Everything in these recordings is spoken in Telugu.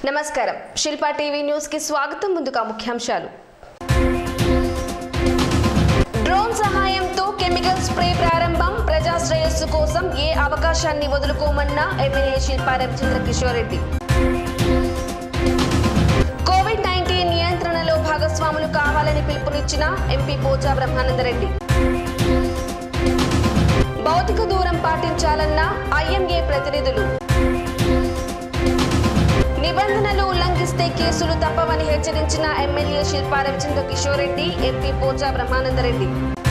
నమస్కారం శిల్పా టీవీ న్యూస్ కి స్వాగతం ముందుగా ముఖ్యాంశాలు డ్రోన్ సహాయంతో కెమికల్ స్ప్రే ప్రారంభం ప్రజా శ్రేయస్సు కోసం ఏ అవకాశాన్ని వదులుకోమన్న MLA Shilpa Ravichandra Kishore Reddy covid nineteen నియంత్రణలో భాగస్వాములు కావాలని పిలుపునిచ్చిన ఎంపీ పోచా బ్రహ్మానందరెడ్డి భౌతిక దూరం పాటించాలన్న ఐఎంఏ ప్రతినిధులు నిబంధనలు ఉల్లంఘిస్తే కేసులు తప్పవని హెచ్చరించిన ఎమ్మెల్యే శిల్పా రవిచంద్ర కిషోర్ రెడ్డి ఎంపీ పోచా బ్రహ్మానందరెడ్డి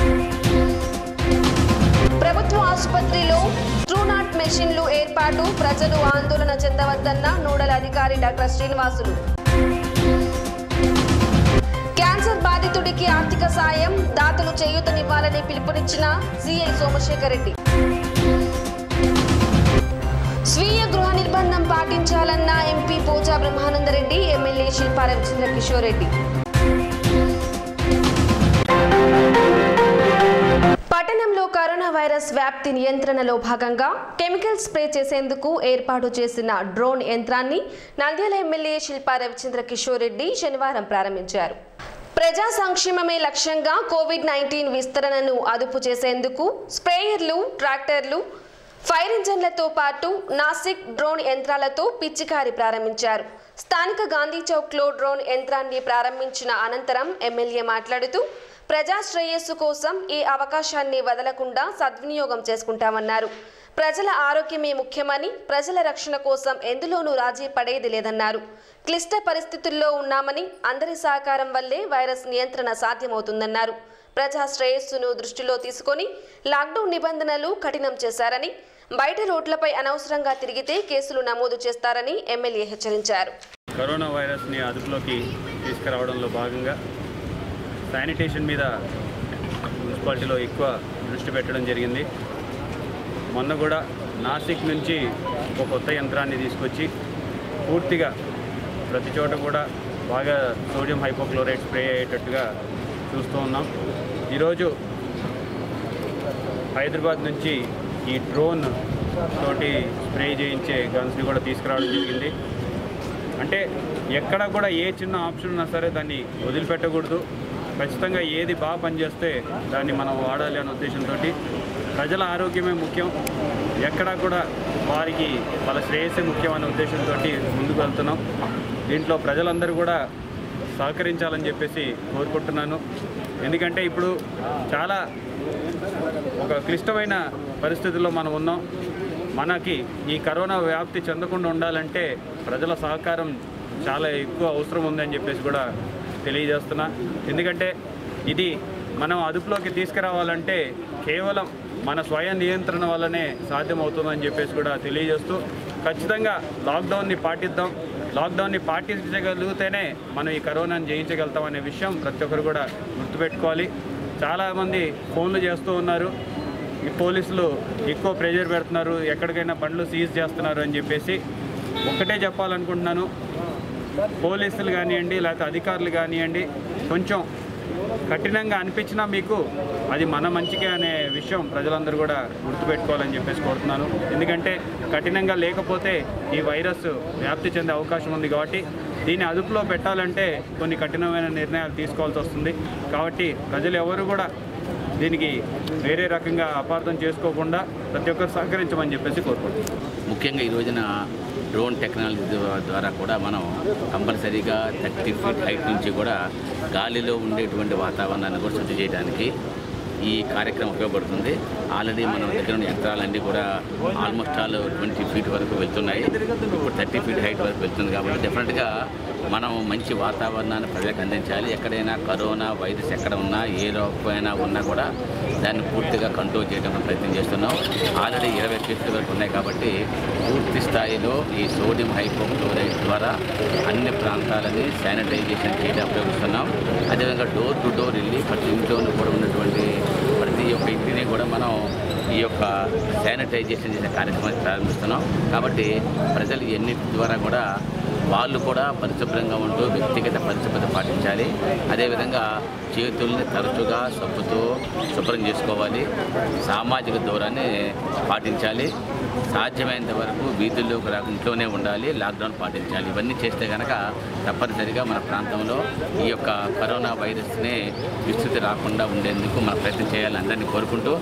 ప్రభుత్వ ఆసుపత్రిలో ట్రూనాట్ మెషిన్లు ఏర్పాటు ప్రజలు ఆందోళన చెందవద్దన్న నోడల్ అధికారి డాక్టర్ శ్రీనివాసులు క్యాన్సర్ బాధితుడికి ఆర్థిక సాయం దాతలు చేయూతనివ్వాలని పిలుపునిచ్చిన సిఐ సోమశేఖర్ రెడ్డి స్వీయ గృహ నిర్బంధం పాటించాలన్న ఎంపీ పోచా బ్రహ్మానందరెడ్డి ఎమ్మెల్యే శిల్పా రవిచంద్ర కిషోర్ రెడ్డి పట్టణంలో కరోనా వైరస్ వ్యాప్తి నియంత్రణలో భాగంగా కెమికల్ స్ప్రే చేసేందుకు ఏర్పాటు చేసిన డ్రోన్ యంత్రాన్ని నంద్యాల ఎమ్మెల్యే శిల్పా రవిచంద్ర కిషోర్ రెడ్డి శనివారం ప్రారంభించారు ప్రజా సంక్షేమమే లక్ష్యంగా కోవిడ్ నైన్టీన్ విస్తరణను అదుపు చేసేందుకు స్ప్రేయర్లు ట్రాక్టర్లు ఫైర్ ఇంజన్లతో పాటు నాసిక్ డ్రోన్ యంత్రాలతో పిచ్చికారి ప్రారంభించారు స్థానిక గాంధీ చౌక్లో డ్రోన్ యంత్రాన్ని ప్రారంభించిన అనంతరం ఎమ్మెల్యే మాట్లాడుతూ ప్రజా శ్రేయస్సు కోసం ఈ అవకాశాన్ని వదలకుండా సద్వినియోగం చేసుకుంటామన్నారు ప్రజల ఆరోగ్యమే ముఖ్యమని ప్రజల రక్షణ కోసం ఎందులోనూ రాజీ పడేది లేదన్నారు క్లిష్ట పరిస్థితుల్లో ఉన్నామని అందరి సహకారం వల్లే వైరస్ నియంత్రణ సాధ్యమవుతుందన్నారు ప్రజా శ్రేయస్సును దృష్టిలో తీసుకొని లాక్డౌన్ నిబంధనలు కఠినం చేశారని బయట రోడ్లపై అనవసరంగా తిరిగితే కేసులు నమోదు చేస్తారని ఎమ్మెల్యే హెచ్చరించారు కరోనా వైరస్ని అదుపులోకి తీసుకురావడంలో భాగంగా శానిటేషన్ మీద మున్సిపాలిటీలో ఎక్కువ దృష్టి పెట్టడం జరిగింది మొన్న కూడా నాసిక్ నుంచి ఒక కొత్త యంత్రాన్ని తీసుకొచ్చి పూర్తిగా ప్రతి చోట కూడా బాగా సోడియం హైపోక్లోరైడ్ స్ప్రే అయ్యేటట్టుగా చూస్తూ ఉన్నాం ఈరోజు హైదరాబాద్ నుంచి ఈ డ్రోన్ తోటి స్ప్రే చేయించే గన్స్ని కూడా తీసుకురావడం జరిగింది అంటే ఎక్కడ కూడా ఏ చిన్న ఆప్షన్ ఉన్నా సరే దాన్ని వదిలిపెట్టకూడదు ఖచ్చితంగా ఏది బాగా పనిచేస్తే దాన్ని మనం వాడాలి అనే ఉద్దేశంతో ప్రజల ఆరోగ్యమే ముఖ్యం ఎక్కడా కూడా వారికి వాళ్ళ శ్రేయస్సే ముఖ్యం అనే ఉద్దేశంతో ముందుకు వెళ్తున్నాం దీంట్లో ప్రజలందరూ కూడా సహకరించాలని చెప్పేసి కోరుకుంటున్నాను ఎందుకంటే ఇప్పుడు చాలా ఒక క్లిష్టమైన పరిస్థితుల్లో మనం ఉన్నాం మనకి ఈ కరోనా వ్యాప్తి చెందకుండా ఉండాలంటే ప్రజల సహకారం చాలా ఎక్కువ అవసరం ఉందని చెప్పేసి కూడా తెలియజేస్తున్నా ఎందుకంటే ఇది మనం అదుపులోకి తీసుకురావాలంటే కేవలం మన స్వయం నియంత్రణ వల్లనే సాధ్యమవుతుందని చెప్పేసి కూడా తెలియజేస్తూ ఖచ్చితంగా లాక్డౌన్ని పాటిద్దాం లాక్డౌన్ని పాటించగలిగితేనే మనం ఈ కరోనాను జయించగలుగుతాం అనే విషయం ప్రతి ఒక్కరు కూడా గుర్తుపెట్టుకోవాలి చాలామంది ఫోన్లు చేస్తూ ఉన్నారు ఈ పోలీసులు ఎక్కువ ప్రెషర్ పెడుతున్నారు ఎక్కడికైనా బండ్లు సీజ్ చేస్తున్నారు అని చెప్పేసి ఒక్కటే చెప్పాలనుకుంటున్నాను పోలీసులు కానివ్వండి లేకపోతే అధికారులు కానివ్వండి కొంచెం కఠినంగా అనిపించినా మీకు అది మన మంచికే అనే విషయం ప్రజలందరూ కూడా గుర్తుపెట్టుకోవాలని చెప్పేసి కోరుతున్నాను ఎందుకంటే కఠినంగా లేకపోతే ఈ వైరస్ వ్యాప్తి చెందే అవకాశం ఉంది కాబట్టి దీన్ని అదుపులో పెట్టాలంటే కొన్ని కఠినమైన నిర్ణయాలు తీసుకోవాల్సి వస్తుంది కాబట్టి ప్రజలు ఎవరు కూడా దీనికి వేరే రకంగా అపార్థం చేసుకోకుండా ప్రతి ఒక్కరు సహకరించమని చెప్పేసి కోరుకుంటున్నాను ముఖ్యంగా ఈ రోజున డ్రోన్ టెక్నాలజీ ద్వా- ద్వారా కూడా మనం కంపల్సరీగా థర్టీ ఫీట్ హైట్ నుంచి కూడా గాలిలో ఉండేటువంటి వాతావరణాన్ని కూడా శుద్ధి చేయడానికి ఈ కార్యక్రమం ఉపయోగపడుతుంది ఆల్రెడీ మన దగ్గర ఉన్న యంత్రాలన్నీ కూడా ఆల్మోస్ట్ ఆల్ ట్వంటీ ఫీట్ వరకు వెళ్తున్నాయి ఇప్పుడు థర్టీ ఫీట్ హైట్ వరకు వెళ్తుంది కాబట్టి డెఫినెట్గా మనం మంచి వాతావరణాన్ని ప్రజలకు అందించాలి ఎక్కడైనా కరోనా వైరస్ ఎక్కడ ఉన్నా ఏ రోగమైనా ఉన్నా కూడా దాన్ని పూర్తిగా కంట్రోల్ చేయడానికి ప్రయత్నం చేస్తున్నాం ఆల్రెడీ ఇరవై కేసులు వరకు ఉన్నాయి కాబట్టి పూర్తి స్థాయిలో ఈ సోడియం హైపోక్లోరైడ్ ద్వారా అన్ని ప్రాంతాలని శానిటైజేషన్ చేయడం ఉపయోగిస్తున్నాం అదేవిధంగా డోర్ టు డోర్ వెళ్ళి ప్రతి ఇంట్లోనూ కూడా ఉన్నటువంటి ప్రతి ఒక్క ఇంటిని కూడా మనం ఈ యొక్క శానిటైజేషన్ చేసే కార్యక్రమాన్ని ప్రారంభిస్తున్నాం కాబట్టి ప్రజలు ఎన్నిటి ద్వారా కూడా వాళ్ళు కూడా పరిశుభ్రంగా ఉంటూ వ్యక్తిగత పరిశుభ్రత పాటించాలి అదేవిధంగా చేతుల్ని తరచుగా సబ్బుతో శుభ్రం చేసుకోవాలి సామాజిక దూరాన్ని పాటించాలి సాధ్యమైనంత వరకు వీధుల్లోకి రాక ఇంట్లోనే ఉండాలి లాక్డౌన్ పాటించాలి ఇవన్నీ చేస్తే కనుక తప్పనిసరిగా మన ప్రాంతంలో ఈ యొక్క కరోనా వైరస్నే విస్తృతి రాకుండా ఉండేందుకు మన ప్రయత్నం చేయాలని అందరినీ కోరుకుంటూ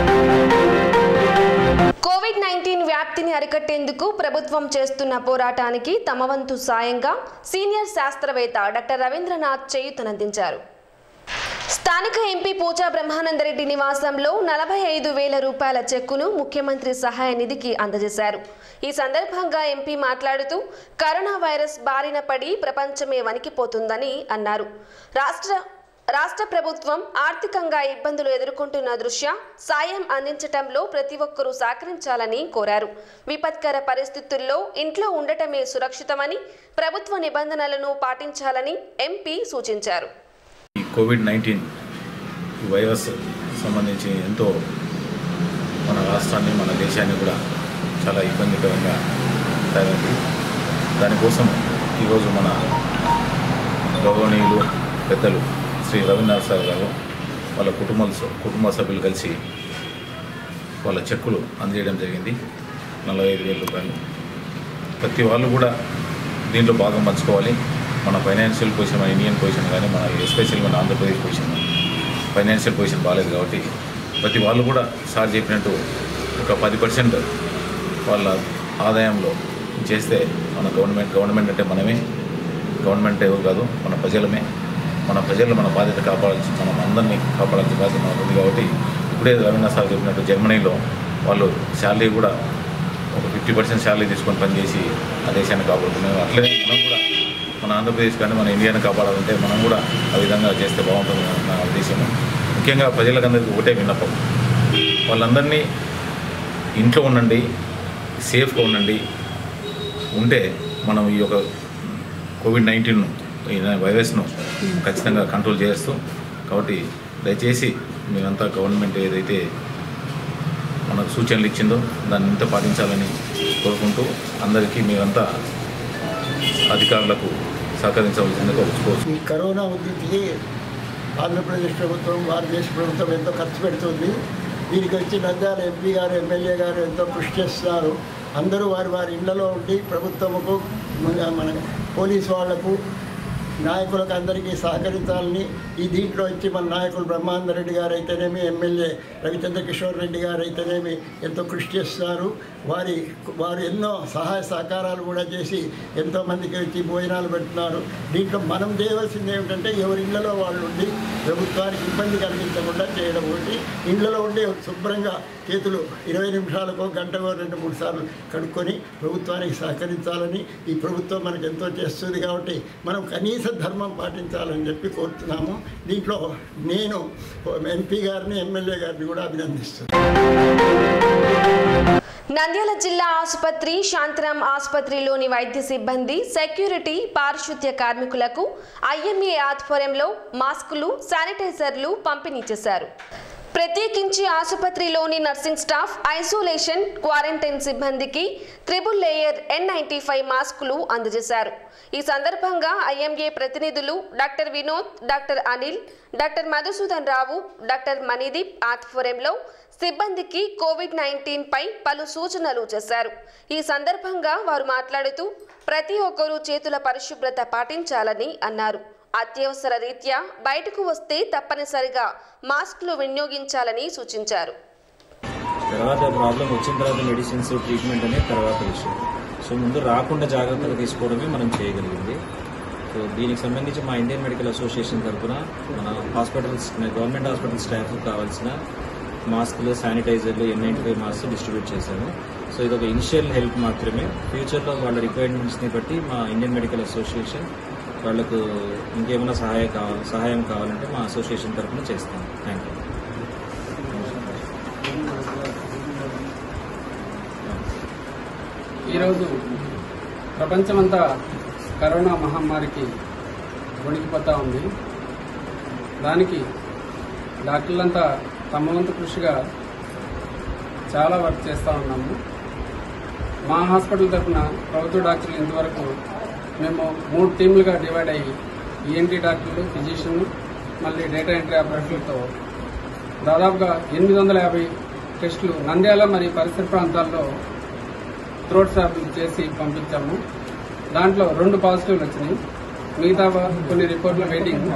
కోవిడ్ నైన్టీన్ వ్యాప్తిని అరికట్టేందుకు ప్రభుత్వం చేస్తున్న పోరాటానికి తమ వంతు సాయంగా సీనియర్ శాస్త్రవేత్త డాక్టర్ రవీంద్రనాథ్ చేయూతనందించారు స్థానిక ఎంపీ పూజా బ్రహ్మానందరెడ్డి నివాసంలో నలభై ఐదు వేల రూపాయల చెక్కును ముఖ్యమంత్రి సహాయ నిధికి అందజేశారు ఈ సందర్భంగా ఎంపీ మాట్లాడుతూ కరోనా వైరస్ బారిన పడి ప్రపంచమే వణికిపోతుందని అన్నారు రాష్ట్ర రాష్ట్ర ప్రభుత్వం ఆర్థికంగా ఇబ్బందులు ఎదుర్కొంటున్న దృష్ట్యా సాయం అందించటంలో ప్రతి ఒక్కరూ సహకరించాలని కోరారు విపత్కర పరిస్థితుల్లో ఇంట్లో ఉండటమే సురక్షితమని ప్రభుత్వ నిబంధనలను పాటించాలని ఎంపీ సూచించారు ఈ కోవిడ్ నైన్టీన్ ఈ వైరస్ సంబంధించి ఎంతో మన రాష్ట్రాన్ని మన దేశాన్ని కూడా చాలా ఇబ్బందికరంగా తయారైంది దానికోసం ఈరోజు మన గౌరవనీయులు పెద్దలు శ్రీ రవీంద్రనాథ్ సార్ గారు వాళ్ళ కుటుంబ కుటుంబ సభ్యులు కలిసి వాళ్ళ చెక్కులు అందజేయడం జరిగింది నలభై ఐదు వేల రూపాయలు ప్రతి వాళ్ళు కూడా దీంట్లో భాగం పంచుకోవాలి మన ఫైనాన్షియల్ పొజిషన్ మన ఇండియన్ పొజిషన్ కానీ మన ఎస్పెషల్ మన ఆంధ్రప్రదేశ్ పొజిషన్ ఫైనాన్షియల్ పొజిషన్ బాగాలేదు కాబట్టి ప్రతి వాళ్ళు కూడా సార్ చెప్పినట్టు ఒక పది పర్సెంట్ వాళ్ళ ఆదాయంలో చేస్తే మన గవర్నమెంట్ గవర్నమెంట్ అంటే మనమే గవర్నమెంట్ ఎవరు కాదు మన ప్రజలమే మన ప్రజలు మన బాధ్యత కాపాడాల్సి మనం అందరినీ కాపాడాల్సిన బాధ్యత మనకు ఉంది కాబట్టి ఇప్పుడే రవీంద్ర సార్ చెప్పినట్టు జర్మనీలో వాళ్ళు శాలరీ కూడా ఒక ఫిఫ్టీ పర్సెంట్ శాలరీ తీసుకొని పనిచేసి ఆ దేశాన్ని కాపాడుతున్నారు అట్లనే మనం కూడా మన ఆంధ్రప్రదేశ్ కానీ మన ఇండియాని కాపాడాలంటే మనం కూడా ఆ విధంగా చేస్తే బాగుంటుంది నా ఉద్దేశం ముఖ్యంగా ప్రజలకందరికీ ఒకటే విన్నపం వాళ్ళందరినీ ఇంట్లో ఉండండి సేఫ్గా ఉండండి ఉంటే మనం ఈ యొక్క కోవిడ్ నైన్టీన్ను ఈ వైరస్ను ఖచ్చితంగా కంట్రోల్ చేస్తూ కాబట్టి దయచేసి మీరంతా గవర్నమెంట్ ఏదైతే మనకు సూచనలు ఇచ్చిందో దాన్ని ఇంత పాటించాలని కోరుకుంటూ అందరికీ మీరంతా అధికారులకు సహకరించవలసిందిగా వచ్చుకోవచ్చు ఈ కరోనా ఉధృతికి ఆంధ్రప్రదేశ్ ప్రభుత్వం భారతదేశ ప్రభుత్వం ఎంతో ఖర్చు పెడుతుంది దీనికి వచ్చి నంద్యాల ఎంపీ గారు ఎమ్మెల్యే గారు ఎంతో కృషి చేస్తున్నారు అందరూ వారి వారి ఇళ్లలో ఉండి ప్రభుత్వముకు మన మన పోలీస్ వాళ్లకు నాయకులకు అందరికీ సహకరించాలని ఈ దీంట్లో వచ్చి మన నాయకులు బ్రహ్మానంద రెడ్డి గారు అయితేనేమి ఎమ్మెల్యే రవిచంద్ర కిషోర్ రెడ్డి గారు అయితేనేమి ఎంతో కృషి చేస్తున్నారు వారి వారు ఎన్నో సహాయ సహకారాలు కూడా చేసి ఎంతో మందికి వచ్చి భోజనాలు పెడుతున్నారు దీంట్లో మనం చేయవలసింది ఏమిటంటే ఎవరి ఇళ్లలో వాళ్ళు ఉండి ప్రభుత్వానికి ఇబ్బంది కలిగించకుండా చేయడం ఒకటి ఇళ్లలో ఉండి శుభ్రంగా చేతులు ఇరవై నిమిషాలకు గంటకో రెండు మూడు సార్లు కడుక్కొని ప్రభుత్వానికి సహకరించాలని ఈ ప్రభుత్వం మనకు ఎంతో చేస్తుంది కాబట్టి మనం కనీస ధర్మం పాటించాలని చెప్పి కోరుతున్నాము దీంట్లో నేను ఎంపీ గారిని ఎమ్మెల్యే గారిని కూడా అభినందిస్తున్నాను నంద్యాల జిల్లా ఆసుపత్రి శాంతిరామ్ ఆసుపత్రిలోని వైద్య సిబ్బంది సెక్యూరిటీ పారిశుద్ధ్య కార్మికులకు ఐఎంఏ ఆధ్వర్యంలో మాస్కులు శానిటైజర్లు పంపిణీ చేశారు ప్రత్యేకించి ఆసుపత్రిలోని నర్సింగ్ స్టాఫ్ ఐసోలేషన్ క్వారంటైన్ సిబ్బందికి triple layer N ninety five మాస్కులు అందజేశారు ఈ సందర్భంగా ఐఎంఏ ప్రతినిధులు doctor Vinod doctor Anil doctor Madhusudan Rao doctor Manideep ఆధ్వర్యంలో సిబ్బందికి కోవిడ్ నైన్టీన్ పై పలు సూచనలు చేశారు ఈ సందర్భంగా వారు మాట్లాడుతూ ప్రతి ఒక్కరూ చేతుల పరిశుభ్రత పాటించాలని అన్నారు అత్యవసర రీత్యా బయటకు వస్తే తప్పనిసరిగా మాస్కులు వినియోగించాలని సూచించారు తర్వాత ప్రాబ్లం వచ్చిన తర్వాత మెడిసిన్స్ ట్రీట్మెంట్ అనేది తర్వాత విషయం సో ముందు రాకుండా జాగ్రత్తలు తీసుకోవడమే మనం చేయగలిగింది సో దీనికి సంబంధించి మా ఇండియన్ మెడికల్ అసోసియేషన్ తరఫున మన హాస్పిటల్స్ గవర్నమెంట్ హాస్పిటల్ స్టాఫ్ కావాల్సిన మాస్కులు శానిటైజర్లు N ninety five mask distribute చేశాము సో ఇది ఒక ఇనిషియల్ హెల్ప్ మాత్రమే ఫ్యూచర్లో వాళ్ళ రిక్వైర్మెంట్స్ని బట్టి మా ఇండియన్ మెడికల్ అసోసియేషన్ వాళ్ళకు ఇంకేమైనా సహాయ కావాలి సహాయం కావాలంటే మా అసోసియేషన్ తరఫున చేస్తాం థ్యాంక్ యూ ఈరోజు ప్రపంచమంతా కరోనా మహమ్మారికి వణికిపోతూ ఉంది దానికి డాక్టర్లంతా తమ వంతు కృషిగా చాలా వర్క్ చేస్తూ ఉన్నాము మా హాస్పిటల్ తరఫున ప్రభుత్వ డాక్టర్లు ఇంతవరకు మేము మూడు టీంలుగా డివైడ్ అయ్యి ఈఎన్టీ డాక్టర్లు ఫిజిషియన్ మళ్ళీ డేటా ఎంట్రీ ఆపరేటర్లతో దాదాపుగా ఎనిమిది వందల యాభై టెస్టులు నంద్యాల మరియు పరిసర ప్రాంతాల్లో థ్రోట్ శాంపిల్ చేసి పంపించాము దాంట్లో రెండు పాజిటివ్లు వచ్చినాయి మిగతా కొన్ని రిపోర్ట్ల వెయిటింగ్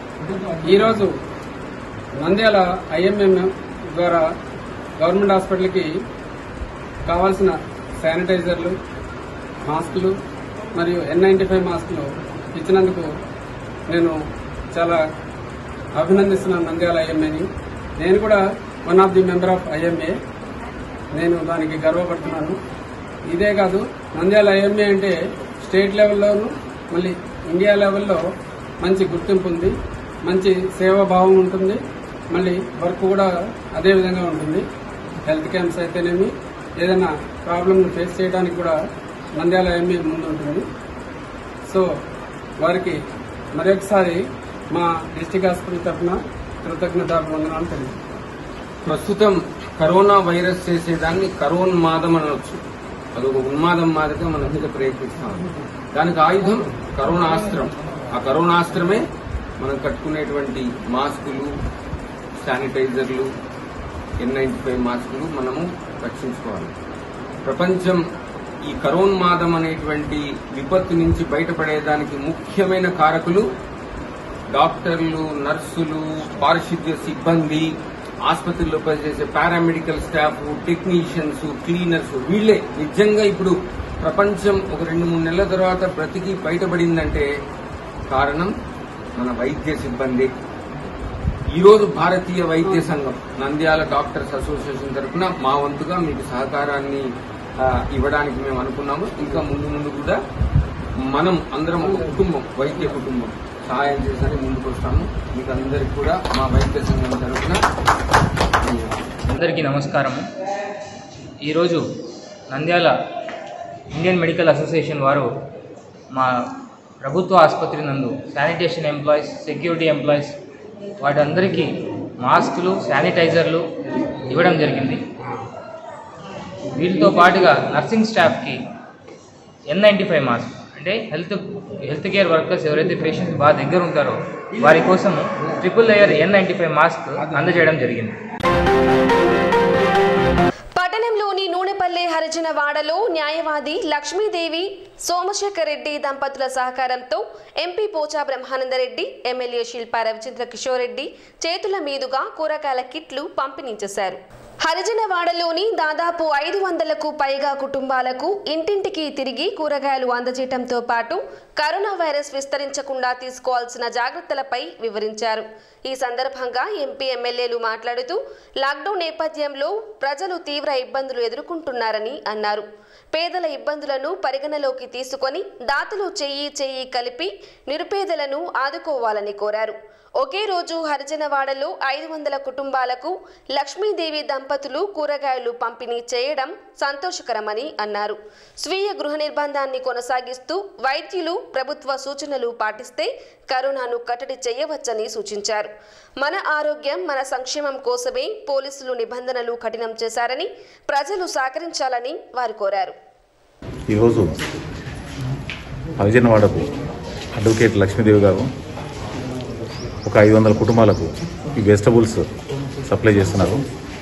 ఈరోజు నంద్యాల ఐఎంఎం ద్వారా గవర్నమెంట్ హాస్పిటల్కి కావాల్సిన శానిటైజర్లు మాస్కులు మరియు ఎన్ నైంటీ ఫైవ్ మాస్కులు ఇచ్చినందుకు నేను చాలా అభినందిస్తున్నాను నంద్యాల ఐఎంఏని నేను కూడా one of the member of IMA నేను దానికి గర్వపడుతున్నాను ఇదే కాదు నంద్యాల ఐఎంఏ అంటే స్టేట్ లెవెల్లోను మళ్ళీ ఇండియా లెవెల్లో మంచి గుర్తింపు ఉంది మంచి సేవాభావం ఉంటుంది మళ్ళీ వర్క్ కూడా అదే విధంగా ఉంటుంది హెల్త్ క్యాంప్స్ అయితేనేమి ఏదైనా ప్రాబ్లమ్ ఫేస్ చేయడానికి కూడా నంద్యాల ఐఎంఏ ముందు ఉంటుంది సో వారికి మరొకసారి మా డిస్టిక్ హాస్పిటల్ తరఫున కృతజ్ఞత వందనాలు తెలియదు ప్రస్తుతం కరోనా వైరస్ చేసేదాన్ని కరోన్మాదం అనవచ్చు అది ఒక ఉన్మాదం మాదిరిగా మన మీద ప్రయత్నిస్తాం దానికి ఆయుధం కరోనాస్త్రం ఆ కరోనాస్త్రమే మనం కట్టుకునేటువంటి మాస్కులు శానిటైజర్లు ఎన్ నైన్టీ ఫైవ్ మాస్కులు మనము రక్షించుకోవాలి ప్రపంచం ఈ కరోన్మాదం అనేటువంటి విపత్తు నుంచి బయటపడేదానికి ముఖ్యమైన కారకులు డాక్టర్లు నర్సులు పారిశుద్ధ్య సిబ్బంది ఆసుపత్రిలో పనిచేసే పారామెడికల్ స్టాఫ్ టెక్నీషియన్స్ క్లీనర్స్ వీళ్ళే నిజంగా ఇప్పుడు ప్రపంచం ఒక రెండు మూడు నెలల తర్వాత బ్రతికి బయటపడిందంటే కారణం మన వైద్య సిబ్బంది ఈరోజు భారతీయ వైద్య సంఘం నంద్యాల డాక్టర్స్ అసోసియేషన్ తరఫున మా వంతుగా మీకు సహకారాన్ని ఆ, ఇవ్వడానికి మేము అనుకున్నాము ఇంకా ముందు ముందు కూడా మనం అందరం ఒక కుటుంబం వైద్య కుటుంబం సహాయం చేసని ముందుకు వస్తాము మీకు అందరికి కూడా మా వైద్య సంఘం తరఫున ధన్యవాదాలు. అందరికీ నమస్కారము ఈరోజు నంద్యాల ఇండియన్ మెడికల్ అసోసియేషన్ వారు మా ప్రభుత్వ ఆసుపత్రి నందు శానిటేషన్ ఎంప్లాయీస్ సెక్యూరిటీ ఎంప్లాయీస్ వాటందరికీ మాస్కులు శానిటైజర్లు ఇవ్వడం జరిగింది వీటితో పాటుగా నర్సింగ్ స్టాఫ్కి ఎన్ నైంటీ ఫైవ్ మాస్క్ అంటే హెల్త్ హెల్త్ కేర్ వర్కర్స్ ఎవరైతే పేషెంట్స్ బాగా దగ్గర ఉంటారో వారి కోసం triple layer N ninety five mask అందజేయడం జరిగింది పట్టణంలోని నూనెపల్లె హరిజన వాడలో న్యాయవాది లక్ష్మీదేవి సోమశేఖర్ రెడ్డి దంపతుల సహకారంతో ఎంపీ పోచా బ్రహ్మానందరెడ్డి ఎమ్మెల్యే శిల్పా రవిచంద్ర కిషోర్ రెడ్డి చేతుల మీదుగా కూరగాయల కిట్లు పంపిణీ చేశారు హరిజనవాడలోని దాదాపు ఐదు వందలకు పైగా కుటుంబాలకు ఇంటింటికి తిరిగి కూరగాయలు అందజేయడంతో పాటు కరోనా వైరస్ విస్తరించకుండా తీసుకోవాల్సిన జాగ్రత్తలపై వివరించారు ఈ సందర్భంగా ఎంపీ ఎమ్మెల్యేలు మాట్లాడుతూ లాక్డౌన్ నేపథ్యంలో ప్రజలు తీవ్ర ఇబ్బందులు ఎదుర్కొంటున్నారని అన్నారు పేదల ఇబ్బందులను పరిగణలోకి తీసుకొని దాతలు చెయ్యి చెయ్యి కలిపి నిరుపేదలను ఆదుకోవాలని కోరారు ఒకే రోజు హరిజనవాడలో ఐదు వందల కుటుంబాలకు లక్ష్మీదేవి దంపతులు కూరగాయలు పంపిణీ చేయడం సంతోషకరమని అన్నారు స్వీయ గృహ నిర్బంధాన్ని కొనసాగిస్తూ వైద్యులు ప్రభుత్వ సూచనలు పాటిస్తే కరోనాను కట్టడి చేయవచ్చని సూచించారు మన ఆరోగ్యం మన సంక్షేమం కోసమే పోలీసులు నిబంధనలు కఠినం చేశారని ప్రజలు సహకరించాలని వారు కోరారు ఈరోజు హరిజనవాడకు అడ్వకేట్ లక్ష్మీదేవి గారు ఒక ఐదు వందల కుటుంబాలకు ఈ వెజిటబుల్స్ సప్లై చేస్తున్నారు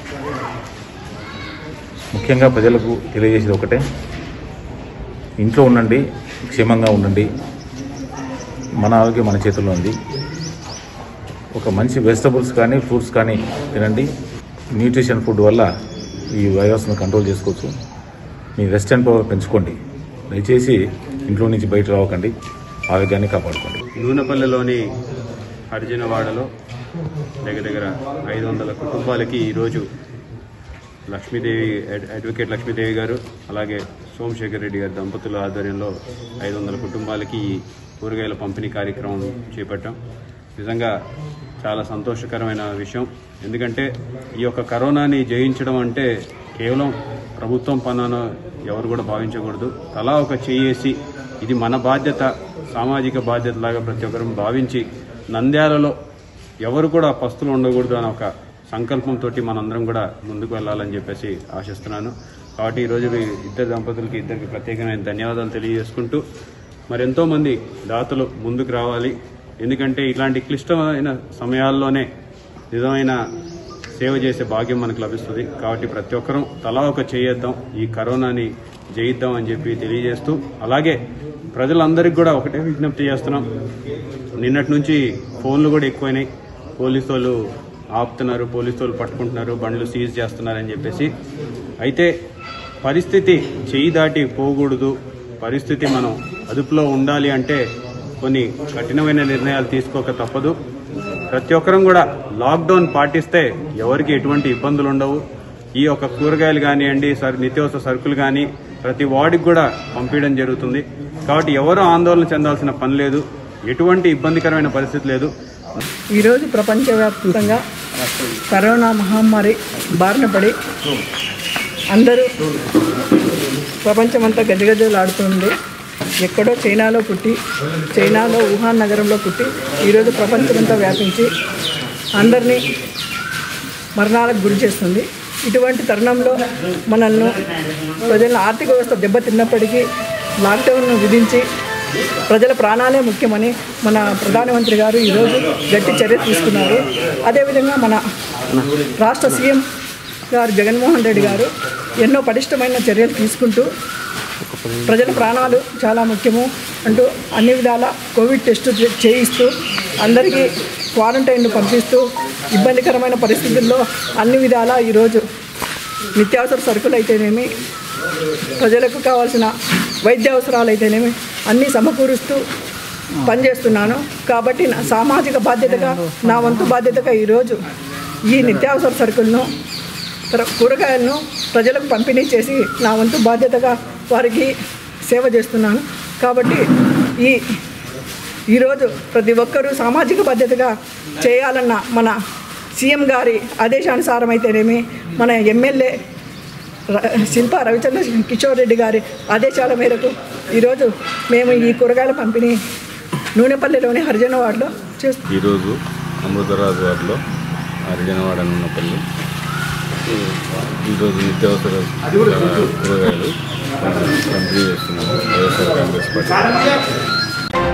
ముఖ్యంగా ప్రజలకు తెలియజేసేది ఒకటే ఇంట్లో ఉండండి క్షేమంగా ఉండండి మన ఆరోగ్యం మన చేతుల్లో ఉంది ఒక మంచి వెజిటబుల్స్ కానీ ఫ్రూట్స్ కానీ తినండి న్యూట్రిషన్ ఫుడ్ వల్ల ఈ వైరస్ను కంట్రోల్ చేసుకోవచ్చు మీ రెసిస్టెంట్ పవర్ పెంచుకోండి దయచేసి ఇంట్లో నుంచి బయట రావకండి ఆరోగ్యాన్ని కాపాడుకోండి నూనెపల్లెలోని హరిజనవాడలో దగ్గర దగ్గర ఐదు వందల కుటుంబాలకి ఈరోజు లక్ష్మీదేవి అడ్- అడ్వకేట్ లక్ష్మీదేవి గారు అలాగే సోమశేఖర్ రెడ్డి గారి దంపతుల ఆధ్వర్యంలో ఐదు వందల కుటుంబాలకి ఈ కూరగాయల పంపిణీ కార్యక్రమం చేపట్టాం నిజంగా చాలా సంతోషకరమైన విషయం ఎందుకంటే ఈ యొక్క కరోనాని జయించడం అంటే కేవలం ప్రభుత్వం పనున ఎవరు కూడా భావించకూడదు తలా ఒక చేయేసి ఇది మన బాధ్యత సామాజిక బాధ్యతలాగా ప్రతి ఒక్కరు భావించి నంద్యాలలో ఎవరు కూడా పస్తులు ఉండకూడదు అనే ఒక సంకల్పంతో మనందరం కూడా ముందుకు వెళ్ళాలని చెప్పేసి ఆశిస్తున్నాను కాబట్టి ఈరోజు మీ ఇద్దరు దంపతులకి ఇద్దరికి ప్రత్యేకమైన ధన్యవాదాలు తెలియజేసుకుంటూ మరి ఎంతోమంది దాతలు ముందుకు రావాలి ఎందుకంటే ఇట్లాంటి క్లిష్టమైన సమయాల్లోనే నిజమైన సేవ చేసే భాగ్యం మనకు లభిస్తుంది కాబట్టి ప్రతి ఒక్కరూ తలా ఒక చేయేద్దాం ఈ కరోనాని జయిద్దామని చెప్పి తెలియజేస్తూ అలాగే ప్రజలందరికీ కూడా ఒకటే విజ్ఞప్తి చేస్తున్నాం నిన్నటి నుంచి ఫోన్లు కూడా ఎక్కువైనాయి పోలీసు వాళ్ళు ఆపుతున్నారు పోలీసు వాళ్ళు పట్టుకుంటున్నారు బండ్లు సీజ్ చేస్తున్నారని చెప్పేసి అయితే పరిస్థితి చేయి దాటి పోకూడదు పరిస్థితి మనం అదుపులో ఉండాలి అంటే కొన్ని కఠినమైన నిర్ణయాలు తీసుకోక తప్పదు ప్రతి ఒక్కరం కూడా లాక్డౌన్ పాటిస్తే ఎవరికి ఎటువంటి ఇబ్బందులు ఉండవు ఈ యొక్క కూరగాయలు కానివ్వండి సర్ నిత్యావసర సరుకులు కానీ ప్రతి వార్డుకి కూడా పంపించడం జరుగుతుంది కాబట్టి ఎవరు ఆందోళన చెందాల్సిన పని లేదు ఎటువంటి ఇబ్బందికరమైన పరిస్థితి లేదు ఈరోజు ప్రపంచవ్యాప్తంగా కరోనా మహమ్మారి బారిన పడి అందరూ ప్రపంచమంతా గజగజలాడుతుంది ఎక్కడో చైనాలో పుట్టి చైనాలో వుహాన్ నగరంలో పుట్టి ఈరోజు ప్రపంచమంతా వ్యాపించి అందరినీ మరణాలకు గురి చేస్తుంది ఇటువంటి తరుణంలో మనల్ని ప్రజల ఆర్థిక వ్యవస్థ దెబ్బతిన్నప్పటికీ లాక్డౌన్ను విధించి ప్రజల ప్రాణాలే ముఖ్యమని మన ప్రధానమంత్రి గారు ఈరోజు గట్టి చర్య తీసుకున్నారు అదేవిధంగా మన రాష్ట్ర సీఎం గారు జగన్మోహన్ రెడ్డి గారు ఎన్నో పటిష్టమైన చర్యలు తీసుకుంటూ ప్రజల ప్రాణాలు చాలా ముఖ్యము అంటూ అన్ని విధాల కోవిడ్ టెస్ట్ చే- చేయిస్తూ అందరికీ క్వారంటైన్ పంపిస్తూ ఇబ్బందికరమైన పరిస్థితుల్లో అన్ని విధాలా ఈరోజు నిత్యావసర సరుకులు అయితేనేమి ప్రజలకు కావాల్సిన వైద్య అవసరాలు అయితేనేమి అన్నీ సమకూరుస్తూ పనిచేస్తున్నాను కాబట్టి నా సామాజిక బాధ్యతగా నా వంతు బాధ్యతగా ఈరోజు ఈ నిత్యావసర సరుకులను తర- కూరగాయలను ప్రజలకు పంపిణీ చేసి నా వంతు బాధ్యతగా వారికి సేవ చేస్తున్నాను కాబట్టి ఈ ఈరోజు ప్రతి ఒక్కరూ సామాజిక బాధ్యతగా చేయాలన్న మన సీఎం గారి ఆదేశానుసారం అయితేనేమి మన ఎమ్మెల్యే ర- శిల్ప రవిచంద్ర కిషోర్ రెడ్డి గారి ఆదేశాల మేరకు ఈరోజు మేము ఈ కూరగాయల పంపిణీ నూనెపల్లిలోని హరిజన వార్డులో చేస్తున్నాం ఈరోజు అమృతరాజు వారిలో హరిజనవాడ నూనెపల్లి ఈరోజు నిత్యావసర కూరగాయలు పంపిణీ చేస్తున్నాము YSR Congress party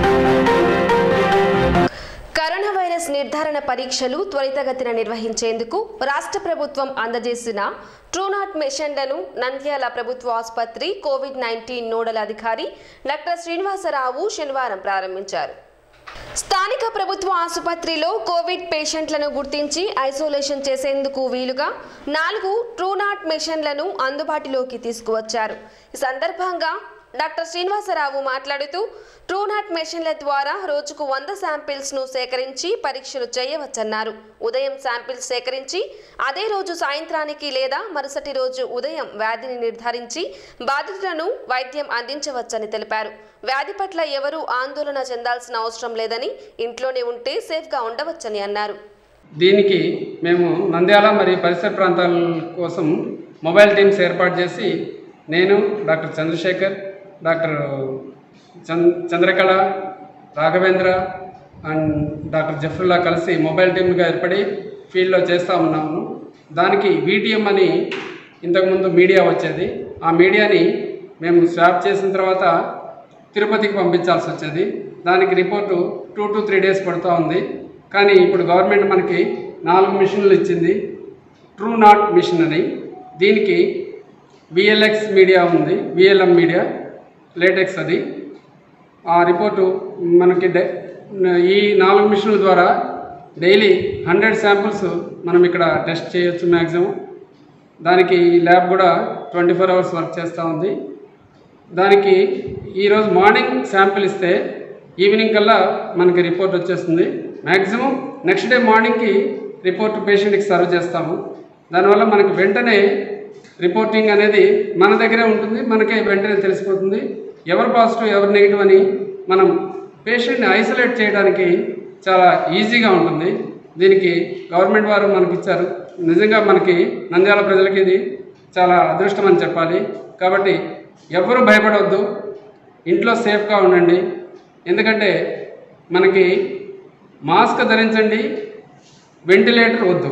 corona virus నిర్ధారణ పరీక్షలు త్వరితగతిన నిర్వహించేందుకు రాష్ట్ర ప్రభుత్వం అందజేసిన ట్రూనాట్ మిషన్లను నంద్యాల ప్రభుత్వ ఆసుపత్రి కోవిడ్ నైన్టీన్ నోడల్ అధికారి డాక్టర్ శ్రీనివాసరావు శనివారం ప్రారంభించారు స్థానిక ప్రభుత్వ ఆసుపత్రిలో కోవిడ్ పేషెంట్లను గుర్తించి ఐసోలేషన్ చేసేందుకు వీలుగా నాలుగు ట్రూనాట్ మిషన్లను అందుబాటులోకి తీసుకువచ్చారు ఈ సందర్భంగా డాక్టర్ శ్రీనివాసరావు మాట్లాడుతూ ట్రూనాట్ మెషిన్ల ద్వారా రోజుకు వంద శాంపిల్స్ ను సేకరించి పరీక్షలు చేయవచ్చన్నారు ఉదయం శాంపిల్స్ సేకరించి అదే రోజు సాయంత్రానికి లేదా మరుసటి రోజు ఉదయం వ్యాధిని నిర్ధారించి బాధితులను వైద్యం అందించవచ్చని తెలిపారు వ్యాధి పట్ల ఎవరూ ఆందోళన చెందాల్సిన అవసరం లేదని ఇంట్లోనే ఉంటే సేఫ్గా ఉండవచ్చని అన్నారు దీనికి మేము నంద్యాల మరియు పరిసర ప్రాంతాల కోసం మొబైల్ టీమ్స్ ఏర్పాటు చేసి నేను doctor Chandrasekhar doctor Chand Chandrakala Raghavendra and doctor Zafrullah కలిసి మొబైల్ టీమ్గా ఏర్పడి ఫీల్డ్లో చేస్తూ ఉన్నాము దానికి వీటిఎం అని ఇంతకుముందు మీడియా వచ్చేది ఆ మీడియాని మేము స్వాప్ చేసిన తర్వాత తిరుపతికి పంపించాల్సి వచ్చేది దానికి report two to three days పడుతూ ఉంది కానీ ఇప్పుడు గవర్నమెంట్ మనకి నాలుగు మిషన్లు ఇచ్చింది ట్రూ నాట్ మిషన్ అని దీనికి విఎల్ఎక్స్ మీడియా ఉంది విఎల్ఎం మీడియా లేటెక్స్ అది ఆ రిపోర్టు మనకి డై ఈ నాలుగు మిషన్ల ద్వారా డైలీ హండ్రెడ్ శాంపుల్స్ మనం ఇక్కడ టెస్ట్ చేయొచ్చు మ్యాక్సిమం దానికి ఈ ల్యాబ్ కూడా ట్వంటీ ఫోర్ అవర్స్ వర్క్ చేస్తూ ఉంది దానికి ఈరోజు మార్నింగ్ శాంపిల్ ఇస్తే ఈవినింగ్ కల్లా మనకి రిపోర్ట్ వచ్చేస్తుంది మ్యాక్సిమం నెక్స్ట్ డే మార్నింగ్కి రిపోర్ట్ పేషెంట్కి సర్వ్ చేస్తాము దానివల్ల మనకి వెంటనే రిపోర్టింగ్ అనేది మన దగ్గరే ఉంటుంది మనకే వెంటనే తెలిసిపోతుంది ఎవరు పాజిటివ్ ఎవరు నెగిటివ్ అని మనం పేషెంట్ని ఐసోలేట్ చేయడానికి చాలా ఈజీగా ఉంటుంది దీనికి గవర్నమెంట్ వారు మనకి ఇచ్చారు నిజంగా మనకి నంద్యాల ప్రజలకి ఇది చాలా అదృష్టం అని చెప్పాలి కాబట్టి ఎవ్వరూ భయపడవద్దు ఇంట్లో సేఫ్గా ఉండండి ఎందుకంటే మనకి మాస్క్ ధరించండి వెంటిలేటర్ వద్దు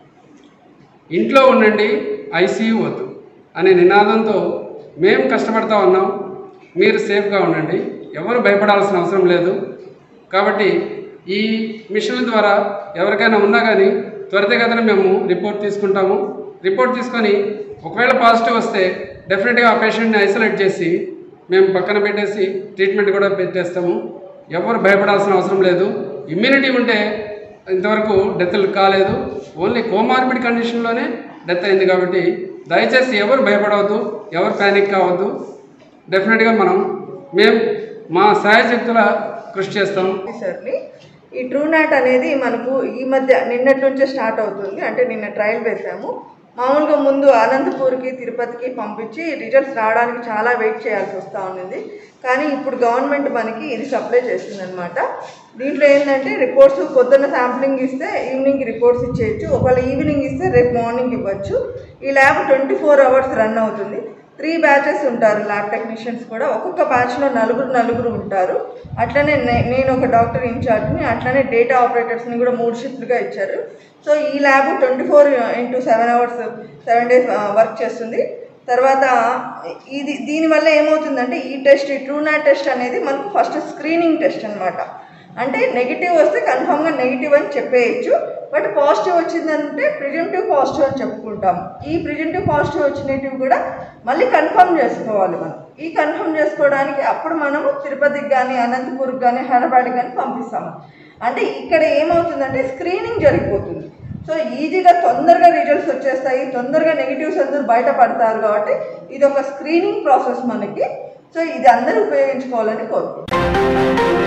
ఇంట్లో ఉండండి ఐసీయూ వద్దు అనే నినాదంతో మేము కష్టపడతా ఉన్నాం మీరు సేఫ్గా ఉండండి ఎవరు భయపడాల్సిన అవసరం లేదు కాబట్టి ఈ మిషన్ల ద్వారా ఎవరికైనా ఉన్నా కానీ త్వరితగతిన మేము రిపోర్ట్ తీసుకుంటాము రిపోర్ట్ తీసుకొని ఒకవేళ పాజిటివ్ వస్తే డెఫినెట్గా ఆ పేషెంట్ని ఐసోలేట్ చేసి మేము పక్కన పెట్టేసి ట్రీట్మెంట్ కూడా పెట్టేస్తాము ఎవరు భయపడాల్సిన అవసరం లేదు ఇమ్యూనిటీ ఉంటే ఇంతవరకు డెత్లు కాలేదు ఓన్లీ కోమార్బిడ్ కండిషన్లోనే డెత్ అయింది కాబట్టి దయచేసి ఎవరు భయపడవద్దు ఎవరు ప్యానిక్ కావద్దు డెఫినెట్గా మనం మేము మా శాయశక్తుల కృషి చేస్తాం సార్ని ఈ ట్రూ నాట్ అనేది మనకు ఈ మధ్య నిన్నటి నుంచే స్టార్ట్ అవుతుంది అంటే నిన్న ట్రయల్ వేసాము మామూలుగా ముందు అనంతపూర్కి తిరుపతికి పంపించి రిజల్ట్స్ రావడానికి చాలా వెయిట్ చేయాల్సి వస్తూ ఉన్నది కానీ ఇప్పుడు గవర్నమెంట్ మనకి ఇది సప్లై చేస్తుంది అనమాట దీంట్లో ఏంటంటే రిపోర్ట్స్ పొద్దున్న శాంప్లింగ్ ఇస్తే ఈవినింగ్ రిపోర్ట్స్ ఇచ్చేయచ్చు ఒకవేళ ఈవినింగ్ ఇస్తే రేపు మార్నింగ్ ఇవ్వచ్చు ఈ lab twenty four hours run అవుతుంది త్రీ బ్యాచెస్ ఉంటారు ల్యాబ్ టెక్నీషియన్స్ కూడా ఒక్కొక్క బ్యాచ్లో నలుగురు నలుగురు ఉంటారు అట్లనే నే- నేను ఒక డాక్టర్ ఇన్ఛార్జ్ని అట్లనే డేటా ఆపరేటర్స్ని కూడా మూడు షిఫ్ట్లుగా ఇచ్చారు సో ఈ lab twenty four into seven hours seven days work చేస్తుంది తర్వాత ఇది దీనివల్ల ఏమవుతుందంటే ఈ టెస్ట్ ఈ ట్రూనాట్ టెస్ట్ అనేది మనకు ఫస్ట్ స్క్రీనింగ్ టెస్ట్ అన్నమాట అంటే నెగిటివ్ వస్తే కన్ఫామ్గా నెగిటివ్ అని చెప్పేయచ్చు బట్ పాజిటివ్ వచ్చిందంటే ప్రిజెంటివ్ పాజిటివ్ అని చెప్పుకుంటాం ఈ ప్రిజెంటివ్ పాజిటివ్ వచ్చినవి కూడా మళ్ళీ కన్ఫర్మ్ చేసుకోవాలి మనం ఈ కన్ఫర్మ్ చేసుకోవడానికి అప్పుడు మనము తిరుపతికి కానీ అనంతపూర్కి కానీ హైదరాబాద్కి కానీ పంపిస్తాము అంటే ఇక్కడ ఏమవుతుందంటే స్క్రీనింగ్ జరిగిపోతుంది సో ఈజీగా తొందరగా రిజల్ట్స్ వచ్చేస్తాయి తొందరగా నెగిటివ్స్ అందరూ బయటపడతారు కాబట్టి ఇది ఒక స్క్రీనింగ్ ప్రాసెస్ మనకి సో ఇది అందరూ ఉపయోగించుకోవాలని కోరుకుంటున్నాను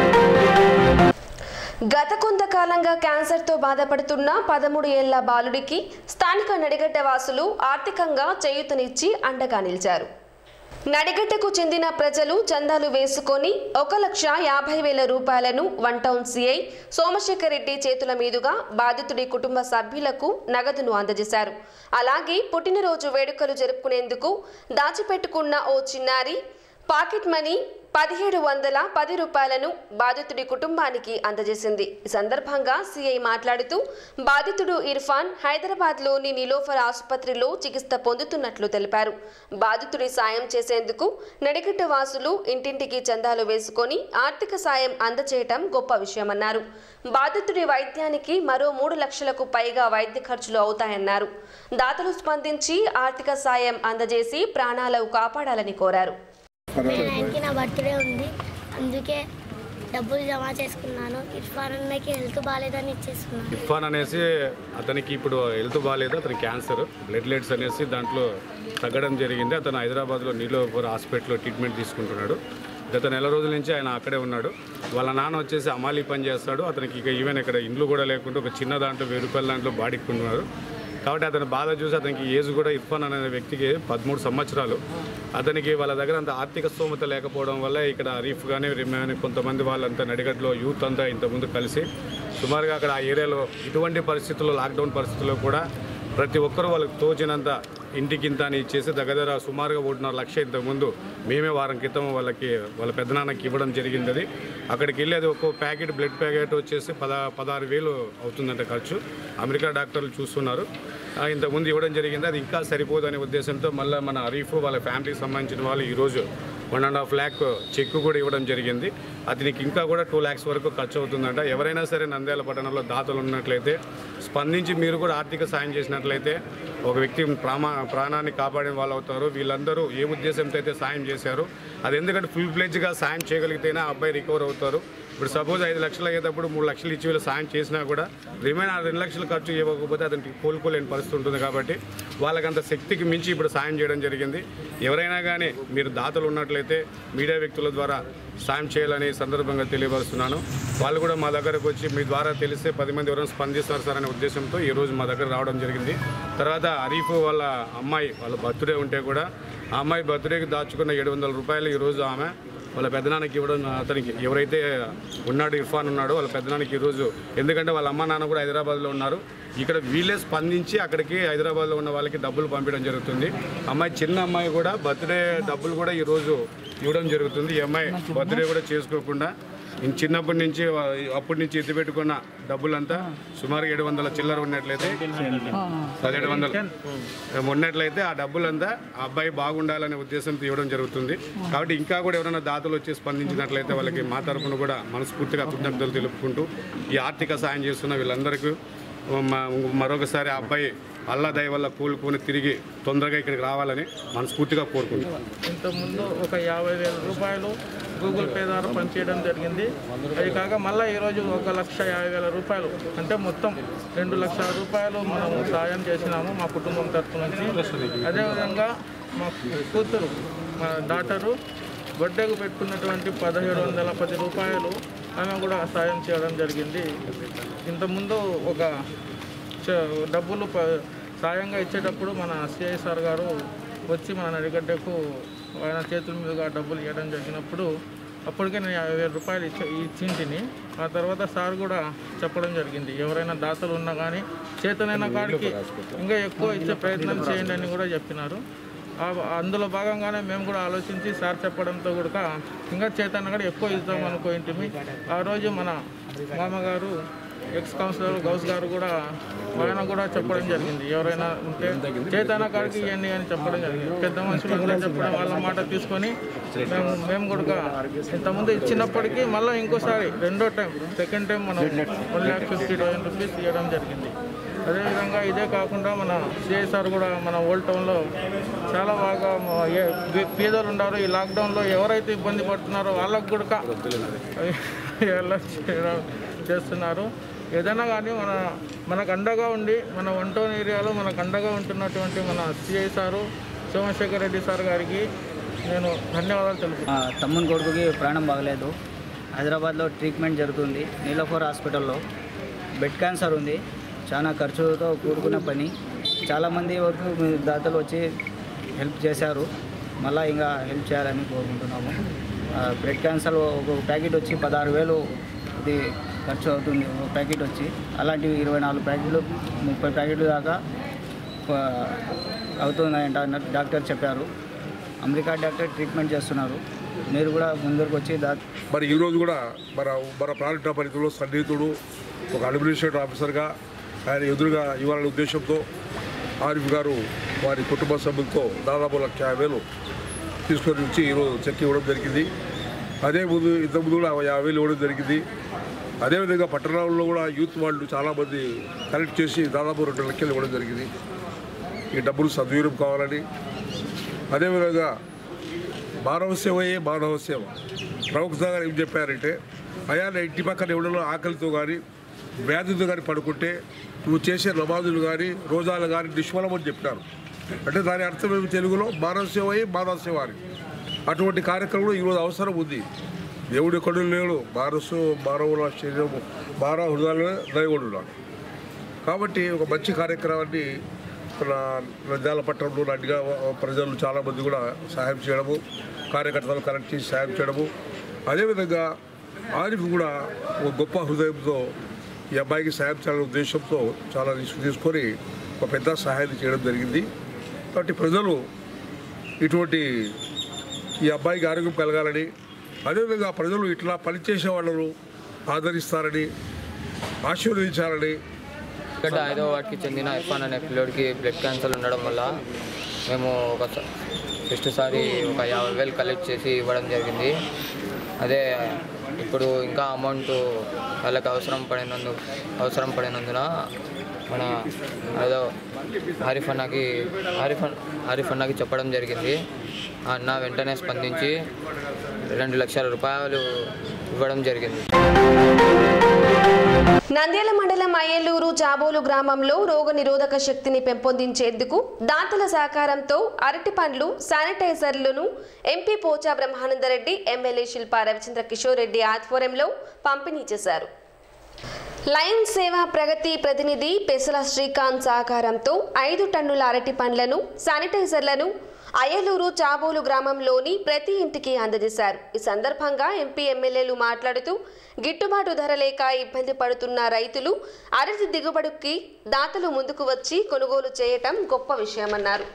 గత కొంతకాలంగా క్యాన్సర్తో బాధపడుతున్న పదమూడు ఏళ్ల బాలుడికి స్థానిక నడిగడ్డ వాసులు ఆర్థికంగా చేయూతనిచ్చి అండగా నిలిచారు నడిగడ్డకు చెందిన ప్రజలు చందాలు వేసుకొని ఒక లక్ష యాభై వేల రూపాయలను one town CI Somashekar Reddy చేతుల మీదుగా బాధితుడి కుటుంబ సభ్యులకు నగదును అందజేశారు అలాగే పుట్టినరోజు వేడుకలు జరుపుకునేందుకు దాచిపెట్టుకున్న ఓ చిన్నారి పాకెట్ మనీ పదిహేడు వందల పది రూపాయలను బాధితుడి కుటుంబానికి అందజేసింది ఈ సందర్భంగా సీఐ మాట్లాడుతూ బాధితుడు ఇర్ఫాన్ హైదరాబాద్లోని నిలోఫర్ ఆసుపత్రిలో చికిత్స పొందుతున్నట్లు తెలిపారు బాధితుడి సాయం చేసేందుకు నడిగడ్డ వాసులు ఇంటింటికి చందాలు వేసుకొని ఆర్థిక సాయం అందజేయటం గొప్ప విషయమన్నారు బాధితుడి వైద్యానికి మరో మూడు లక్షలకు పైగా వైద్య ఖర్చులు అవుతాయన్నారు దాతలు స్పందించి ఆర్థిక సాయం అందజేసి ప్రాణాలు కాపాడాలని కోరారు మే నైన్కి నా బర్త్డే ఉంది అందుకే డబ్బులు జమ చేసుకున్నాను ఇర్ఫాన్ అన్నకి హెల్త్ బాగాలేదని ఇచ్చేసుకున్నాను ఇర్ఫాన్ అనేసి అతనికి ఇప్పుడు హెల్త్ బాగాలేదు అతనికి క్యాన్సర్ బ్లడ్ లెట్స్ అనేసి దాంట్లో తగ్గడం జరిగింది అతను హైదరాబాద్లో నీలోఫర్ హాస్పిటల్లో ట్రీట్మెంట్ తీసుకుంటున్నాడు గత నెల రోజుల నుంచి ఆయన అక్కడే ఉన్నాడు వాళ్ళ నాన్న వచ్చేసి అమాలి పని చేస్తాడు అతనికి ఇక ఈవెన్ ఇక్కడ ఇండ్లు కూడా లేకుండా ఒక చిన్న దాంట్లో వెయ్యి రూపాయల దాంట్లో బాడిక్కున్నారు కాబట్టి అతని బాధ చూసి అతనికి ఏజ్ కూడా ఇర్ఫాన్ అనే వ్యక్తికి పదమూడు సంవత్సరాలు అతనికి వాళ్ళ దగ్గర అంత ఆర్థిక స్తోమత లేకపోవడం వల్ల ఇక్కడ అరీఫ్ కానీ రిమాన్ కొంతమంది వాళ్ళంతా నడిగడ్లో యూత్ అంతా ఇంతకుముందు కలిసి సుమారుగా అక్కడ ఆ ఏరియాలో ఇటువంటి పరిస్థితుల్లో లాక్డౌన్ పరిస్థితుల్లో కూడా ప్రతి ఒక్కరూ వాళ్ళకి తోచినంత ఇంటికి ఇంత అని ఇచ్చేసి దగ్గర దగ్గర సుమారుగా ఒకటిన్నర లక్ష ఇంతకుముందు మేమే వారం క్రితం వాళ్ళకి వాళ్ళ పెద్దనాన్నకి ఇవ్వడం జరిగింది అది అక్కడికి వెళ్ళి అది ఒక్కో ప్యాకెట్ బ్లడ్ ప్యాకెట్ వచ్చేసి పద పదహారు వేలు అవుతుందంట ఖర్చు అమెరికా డాక్టర్లు చూస్తున్నారు ఆ, ఇంతకుముందు ఇవ్వడం జరిగింది అది ఇంకా సరిపోదు అనే ఉద్దేశంతో మళ్ళీ మన అరీఫ్ వాళ్ళ ఫ్యామిలీకి సంబంధించిన వాళ్ళు ఈరోజు one and half lakh cheque కూడా ఇవ్వడం జరిగింది అతనికి ఇంకా కూడా టూ ల్యాక్స్ వరకు ఖర్చు అవుతుందంట ఎవరైనా సరే నంద్యాల పట్టణంలో దాతలు ఉన్నట్లయితే స్పందించి మీరు కూడా ఆర్థిక సాయం చేసినట్లయితే ఒక వ్యక్తి ప్రామా ప్రాణాన్ని కాపాడిన వాళ్ళు అవుతారు వీళ్ళందరూ ఏ ఉద్దేశంతో అయితే సాయం చేశారు అది ఎందుకంటే ఫుల్ ఫ్లెడ్జ్గా సాయం చేయగలిగితేనే ఆ అబ్బాయి రికవర్ అవుతారు ఇప్పుడు సపోజ్ ఐదు లక్షలు అయ్యేటప్పుడు మూడు లక్షలు ఇచ్చి వీళ్ళు సాయం చేసినా కూడా రిమైన్ ఆ రెండు లక్షలు ఖర్చు ఇవ్వకపోతే అతనికి కోలుకోలేని పరిస్థితి ఉంటుంది కాబట్టి వాళ్ళకంత శక్తికి మించి ఇప్పుడు సాయం చేయడం జరిగింది ఎవరైనా కానీ మీరు దాతలు ఉన్నట్లయితే మీడియా వ్యక్తుల ద్వారా సాయం చేయాలని ఈ సందర్భంగా తెలియపరుస్తున్నాను వాళ్ళు కూడా మా దగ్గరకు వచ్చి మీ ద్వారా తెలిస్తే పది మంది ఎవరైనా స్పందిస్తారు సార్ అనే ఉద్దేశంతో ఈ రోజు మా దగ్గర రావడం జరిగింది తర్వాత అరీఫ్ వాళ్ళ అమ్మాయి వాళ్ళ బర్త్డే ఉంటే కూడా ఆ అమ్మాయి బర్త్డేకి దాచుకున్న ఏడు వందల రూపాయలు ఈరోజు ఆమె వాళ్ళ పెద్దనాన్నకి ఇవ్వడం అతనికి ఎవరైతే ఉన్నాడు ఇర్ఫాన్ ఉన్నాడో వాళ్ళ పెద్దనాన్నకి ఈరోజు ఎందుకంటే వాళ్ళ అమ్మ నాన్న కూడా హైదరాబాద్లో ఉన్నారు ఇక్కడ వీళ్ళే స్పందించి అక్కడికి హైదరాబాద్లో ఉన్న వాళ్ళకి డబ్బులు పంపించడం జరుగుతుంది అమ్మాయి చిన్న అమ్మాయి కూడా బర్త్డే డబ్బులు కూడా ఈరోజు ఇవ్వడం జరుగుతుంది ఈ అమ్మాయి బర్త్డే కూడా చేసుకోకుండా ఇన్ చిన్నప్పటి నుంచి వా- అప్పటి నుంచి ఎత్తి పెట్టుకున్న డబ్బులంతా సుమారు ఏడు వందల చిల్లర ఉన్నట్లయితే పదిహేడు వందలు ఉన్నట్లయితే ఆ డబ్బులంతా ఆ అబ్బాయి బాగుండాలనే ఉద్దేశంతో ఇవ్వడం జరుగుతుంది కాబట్టి ఇంకా కూడా ఎవరైనా దాతలు వచ్చి స్పందించినట్లయితే వాళ్ళకి మా తరపున కూడా మనస్ఫూర్తిగా కృతజ్ఞతలు తెలుపుకుంటూ ఈ ఆర్థిక సాయం చేస్తున్న వీళ్ళందరికీ మ- మరొకసారి ఆ అబ్బాయి అల్లా దయ వల్ల కూలుకొని తిరిగి తొందరగా ఇక్కడికి రావాలని మనస్ఫూర్తిగా కోరుకుంటున్నాం ఇంతకుముందు ఒక యాభై వేల రూపాయలు గూగుల్ పే ద్వారా పనిచేయడం జరిగింది అది కాక మళ్ళీ ఈరోజు ఒక లక్ష యాభై వేల రూపాయలు అంటే మొత్తం రెండు లక్షల రూపాయలు మనము సాయం చేసినాము మా కుటుంబం తరఫు నుంచి అదేవిధంగా మా కూతురు మా డాటరు బర్త్డేకు పెట్టుకున్నటువంటి పదిహేడు వందల పది రూపాయలు ఆమె కూడా సాయం చేయడం జరిగింది ఇంతకుముందు ఒక చ- డబ్బులు ప- సాయంగా ఇచ్చేటప్పుడు మన సిఐ సార్ గారు వచ్చి మన నడిగడ్డకు ఆయన చేతుల మీదుగా డబ్బులు ఇవ్వడం జరిగినప్పుడు అప్పటికే నేను యాభై వేల రూపాయలు ఇచ్చ ఇచ్చింటిని ఆ తర్వాత సార్ కూడా చెప్పడం జరిగింది ఎవరైనా దాతలు ఉన్నా కానీ చేతనైన కాడికి ఇంకా ఎక్కువ ఇచ్చే ప్రయత్నం చేయండి అని కూడా చెప్పినారు ఆ- అందులో భాగంగానే మేము కూడా ఆలోచించి సార్ చెప్పడంతో కూడా ఇంకా చేతన కూడా ఎక్కువ ఇద్దాం అనుకోయింటిమి ఆ రోజు మన మామగారు ఎక్స్ కౌన్సిలర్ గౌస్ గారు కూడా ఆయన కూడా చెప్పడం జరిగింది ఎవరైనా ఉంటే చేతన కాడికి ఇవ్వండి అని చెప్పడం జరిగింది పెద్ద మనుషులు అందరూ చెప్పడం వాళ్ళ మాట తీసుకొని మేము మేము కూడా ఇంతకుముందు ఇచ్చినప్పటికీ మళ్ళీ ఇంకోసారి రెండో టైం సెకండ్ టైం మనం one lakh fifty thousand rupees ఇవ్వడం జరిగింది అదేవిధంగా ఇదే కాకుండా మన సిఐసార్ కూడా మన ఓల్డ్ టౌన్లో చాలా బాగా మ- ఏ- పే- పేదలు ఉన్నారు ఈ లాక్డౌన్లో ఎవరైతే ఇబ్బంది పడుతున్నారో వాళ్ళకు కూడా ఎలా చేయడం చేస్తున్నారు ఏదైనా కానీ మన మనకు అండగా ఉండి మన వన్ టౌన్ ఏరియాలో మనకు అండగా ఉంటున్నటువంటి మన CI sir Somasekhar Reddy sir గారికి నేను ధన్యవాదాలు తెలుపు మా తమ్ముని కొడుకుకి ప్రాణం బాగలేదు హైదరాబాద్లో ట్రీట్మెంట్ జరుగుతుంది నీలఫోర్ హాస్పిటల్లో బెడ్ క్యాన్సర్ ఉంది చాలా ఖర్చుతో కూడుకున్న పని చాలామంది వరకు మీ దాతలు వచ్చి హెల్ప్ చేశారు మళ్ళీ ఇంకా హెల్ప్ చేయాలని కోరుకుంటున్నాము ఆ, బ్రెడ్ క్యాన్సర్ ఒక ప్యాకెట్ వచ్చి పదహారు వేలు ఇది ఖర్చు అవుతుంది ఒక ప్యాకెట్ వచ్చి అలాంటివి ఇరవై నాలుగు ప్యాకెట్లు ముప్పై ప్యాకెట్లు దాకా ఆ, అవుతున్నాయంట అన్నట్టు డాక్టర్ చెప్పారు అమెరికా డాక్టర్ ట్రీట్మెంట్ చేస్తున్నారు మీరు కూడా ముందరకు వచ్చి దా మరి ఈరోజు కూడా మన మన ప్రాజెక్ట్ పరిధిలో సన్నిహితుడు ఒక అడ్మినిస్ట్రేటివ్ ఆఫీసర్గా ఆయన ఎదురుగా ఇవ్వాలనే ఉద్దేశంతో ఆరిఫ్ గారు వారి కుటుంబ సభ్యులతో దాదాపు లక్ష యాభై వేలు తీసుకొని వచ్చి ఈరోజు చెక్ ఇవ్వడం జరిగింది అదే ముందు ఇంతకుముందు కూడా యాభై వేలు ఇవ్వడం జరిగింది అదేవిధంగా పట్టణాల్లో కూడా యూత్ వాళ్ళు చాలామంది కలెక్ట్ చేసి దాదాపు రెండు లక్షలు ఇవ్వడం జరిగింది ఈ డబ్బులు సద్వినియోగం కావాలని అదేవిధంగా మానవ సేవయే మానవ సేవ ప్రముఖ గారు ఏం చెప్పారంటే అయా నా ఇంటి పక్కన ఎవడలో ఆకలితో కానీ వ్యాధితో కానీ పడుకుంటే నువ్వు చేసే నమాజులు కానీ రోజాలు కానీ నిష్ఫలమని చెప్పినారు అంటే దాని అర్థం ఏమి తెలుగులో మానవ సేవయే మానవ సేవ అని అటువంటి కార్యక్రమం ఈరోజు అవసరం ఉంది దేవుడు ఎక్కడు లేడు మానసు మానవుల శరీరము మానవ హృదయాలు దైవుడు ఉన్నాడు కాబట్టి ఒక మంచి కార్యక్రమాన్ని మన నంద్యాల పట్టణంలో నడిగా ప్రజలు చాలామంది కూడా సహాయం చేయడము కార్యకర్తలు కనెక్ట్ చేసి సహాయం చేయడము అదేవిధంగా ఆరిఫ్ కూడా ఒక గొప్ప హృదయంతో ఈ అబ్బాయికి సహాయం చేయాలనే ఉద్దేశంతో చాలా రిస్క్ తీసుకొని ఒక పెద్ద సహాయాన్ని చేయడం జరిగింది కాబట్టి ప్రజలు ఇటువంటి ఈ అబ్బాయికి ఆరోగ్యం కలగాలని అదేవిధంగా ప్రజలు ఇట్లా పనిచేసే వాళ్ళను ఆదరిస్తారని ఆశీర్వదించాలని ఇక్కడ ఐదో వార్డుకి చెందిన ఇర్ఫాన్ అనే పిల్లోడికి బ్లడ్ క్యాన్సర్ ఉండడం వల్ల మేము ఒక స- ఫస్ట్ సారి ఒక యాభై వేలు కలెక్ట్ చేసి ఇవ్వడం జరిగింది అదే ఇప్పుడు ఇంకా అమౌంట్ వాళ్ళకి అవసరం పడినందు అవసరం పడినందున మన ఏదో ఆరిఫ్ అన్నకి ఆరిఫ్ అన్న- ఆరిఫ్ అన్నకి చెప్పడం జరిగింది ఆ అన్న వెంటనే స్పందించి రెండు లక్షల రూపాయలు ఇవ్వడం జరిగింది నంద్యాల మండలం అయ్యలూరు జాబోలు గ్రామంలో రోగ నిరోధక శక్తిని పెంపొందించేందుకు దాతల సహకారంతో అరటి పండ్లు శానిటైజర్లను ఎంపీ పోచా బ్రహ్మానందరెడ్డి ఎమ్మెల్యే శిల్పా రవిచంద్ర కిషోర్ రెడ్డి ఆధ్వర్యంలో పంపిణీ చేశారు లయన్ సేవా ప్రగతి ప్రతినిధి పెసల శ్రీకాంత్ సహకారంతో ఐదు టన్నుల అరటి పండ్లను శానిటైజర్లను అయ్యలూరు చాబోలు గ్రామంలోని ప్రతి ఇంటికి అందజేశారు ఈ సందర్భంగా ఎంపీ ఎమ్మెల్యేలు మాట్లాడుతూ గిట్టుబాటు ధర లేక ఇబ్బంది పడుతున్న రైతులు అరటి దిగుబడికి దాతలు ముందుకు వచ్చి కొనుగోలు చేయటం గొప్ప విషయమన్నారు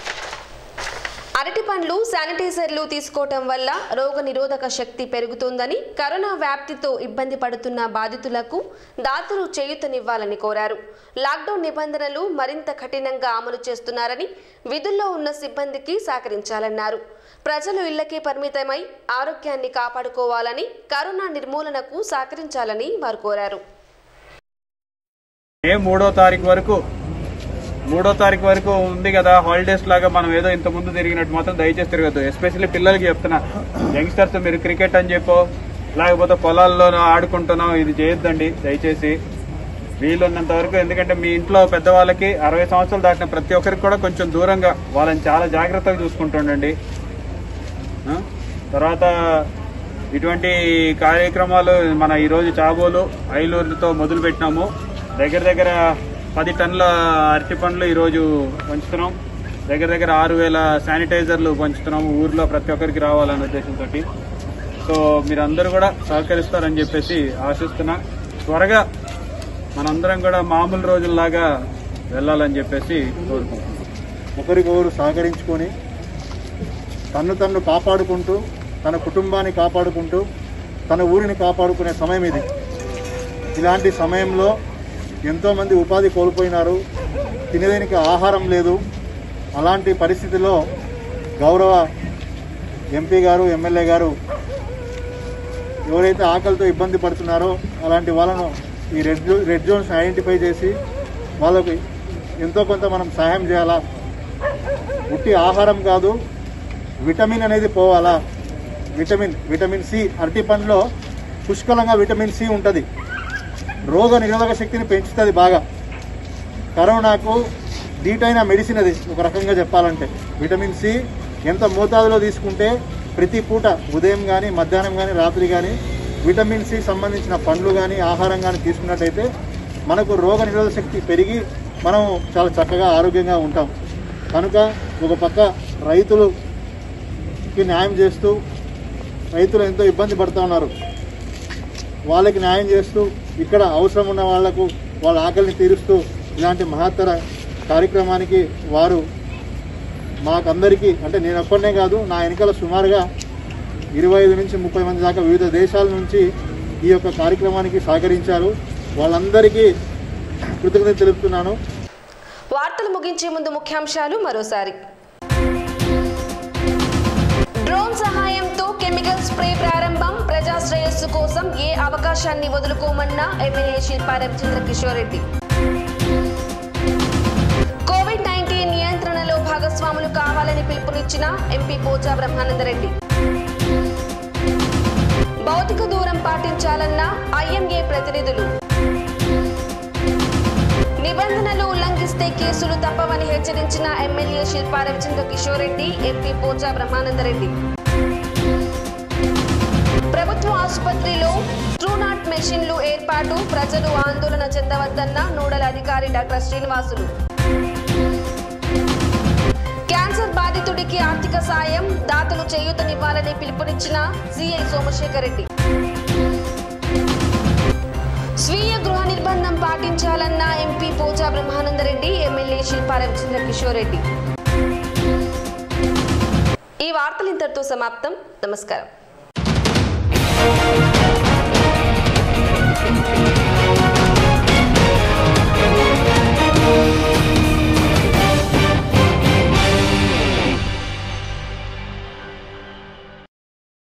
అరటి పండ్లు శానిటైజర్లు తీసుకోవటం వల్ల రోగ నిరోధక శక్తి పెరుగుతుందని కరోనా వ్యాప్తితో ఇబ్బంది పడుతున్న బాధితులకు దాతలు చేయూతనివ్వాలని కోరారు లాక్డౌన్ నిబంధనలు మరింత కఠినంగా అమలు చేస్తున్నారని విధుల్లో ఉన్న సిబ్బందికి సహకరించాలన్నారు ప్రజలు ఇళ్లకే పరిమితమై ఆరోగ్యాన్ని కాపాడుకోవాలని కరోనా నిర్మూలనకు సహకరించాలని వారు కోరారు మే మూడో తారీఖు వరకు మూడో తారీఖు వరకు ఉంది కదా హాలిడేస్ లాగా మనం ఏదో ఇంత ముందు తిరిగినట్టు మాత్రం దయచేసి తిరగద్దు ఎస్పెషల్లీ పిల్లలకి చెప్తున్నా యంగ్స్టర్స్ మీరు క్రికెట్ అని చెప్పో లేకపోతే పొలాల్లో ఆడుకుంటున్నాం ఇది చేయొద్దండి దయచేసి వీలున్నంత వరకు ఎందుకంటే మీ ఇంట్లో పెద్దవాళ్ళకి అరవై సంవత్సరాలు దాటిన ప్రతి ఒక్కరికి కూడా కొంచెం దూరంగా వాళ్ళని చాలా జాగ్రత్తగా చూసుకుంటుండండి ఆ? తర్వాత ఇటువంటి కార్యక్రమాలు మన ఈరోజు చాబోలు ఐలూరుతో మొదలు పెట్టినాము దగ్గర దగ్గర పది టన్నుల అరటి పండ్లు ఈరోజు పంచుతున్నాం దగ్గర దగ్గర ఆరు వేల శానిటైజర్లు పంచుతున్నాము ఊర్లో ప్రతి ఒక్కరికి రావాలనే ఉద్దేశంతో సో మీరందరూ కూడా సహకరిస్తారని చెప్పేసి ఆశిస్తున్నా త్వరగా మనందరం కూడా మామూలు రోజుల్లాగా వెళ్ళాలని చెప్పేసి కోరుకుంటున్నాం ఒకరికొకరు సహకరించుకొని తన్ను తన్ను కాపాడుకుంటూ తన కుటుంబాన్ని కాపాడుకుంటూ తన ఊరిని కాపాడుకునే సమయం ఇది ఇలాంటి సమయంలో ఎంతోమంది ఉపాధి కోల్పోయినారు తినేదానికి ఆహారం లేదు అలాంటి పరిస్థితిలో గౌరవ ఎంపీ గారు ఎమ్మెల్యే గారు ఎవరైతే ఆకలితో ఇబ్బంది పడుతున్నారో అలాంటి వాళ్ళను ఈ రెడ్ జో రెడ్ జోన్స్ ఐడెంటిఫై చేసి వాళ్ళకి ఎంతో కొంత మనం సహాయం చేయాలా ఉట్టి ఆహారం కాదు విటమిన్ అనేది పోవాలా విటమిన్ విటమిన్ సి అరటి పండులో పుష్కలంగా విటమిన్ సి ఉంటుంది రోగ నిరోధక శక్తిని పెంచుతుంది బాగా కరోనాకు దీటైన మెడిసిన్ అది ఒక రకంగా చెప్పాలంటే విటమిన్ సి ఎంత మోతాదులో తీసుకుంటే ప్రతి పూట ఉదయం కానీ మధ్యాహ్నం కానీ రాత్రి కానీ విటమిన్ సి సంబంధించిన పండ్లు కానీ ఆహారం కానీ తీసుకున్నట్టయితే మనకు రోగ నిరోధక శక్తి పెరిగి మనం చాలా చక్కగా ఆరోగ్యంగా ఉంటాం కనుక ఒక పక్క రైతులుకి న్యాయం చేస్తూ రైతులు ఎంతో ఇబ్బంది పడుతూ ఉన్నారు వాళ్ళకి న్యాయం చేస్తూ ఇక్కడ అవసరం ఉన్న వాళ్లకు వాళ్ళ ఆకలిని తీరుస్తూ ఇలాంటి మహత్తర కార్యక్రమానికి వారు మాకందరికీ అంటే నేను ఒక్కడనే కాదు నా వెనకాల సుమారుగా ఇరవై ఐదు నుంచి ముప్పై మంది దాకా వివిధ దేశాల నుంచి ఈ యొక్క కార్యక్రమానికి సహకరించారు వాళ్ళందరికీ కృతజ్ఞత తెలుపుతున్నాను వార్తలు ముగించే ముందు ముఖ్యాంశాలు మరోసారి డ్రోన్ సహాయంతో కెమికల్ స్ప్రే ప్రారంభం ప్రజా శ్రేయస్సు కోసం ఏ అవకాశాన్ని వదులుకోమన్న MLA Shilpa Ravichandra Kishore Reddy covid nineteen నియంత్రణలో భాగస్వాములు కావాలని పిలుపునిచ్చిన ఎంపీ పోచా బ్రహ్మానందరెడ్డి భౌతిక దూరం పాటించాలన్న ఐఎంఏ ప్రతినిధులు నిబంధనలు ఉల్లంఘిస్తే కేసులు తప్పవని హెచ్చరించిన ఎమ్మెల్యే శిల్పా రవిచంద్ర కిషోర్ రెడ్డి ఎంపీ పోచా బ్రహ్మానందరెడ్డి ప్రభుత్వ ఆసుపత్రిలో ట్రూనాట్ మెషిన్లు ఏర్పాటు ప్రజలు ఆందోళన చెందవద్దన్న నోడల్ అధికారి డాక్టర్ శ్రీనివాసులు క్యాన్సర్ బాధితుడికి ఆర్థిక సాయం దాతలు చేయూతనివ్వాలని పిలుపునిచ్చిన సిఐ సోమశేఖర్ రెడ్డి స్వీయ గృహ నిర్బంధం పాటించాలన్న ఎంపీ పోచా బ్రహ్మానందరెడ్డి ఎమ్మెల్యే శిల్పా రవిచంద్ర కిషోర్ రెడ్డి ఈ వార్తలు ఇంతటితో సమాప్తం నమస్కారం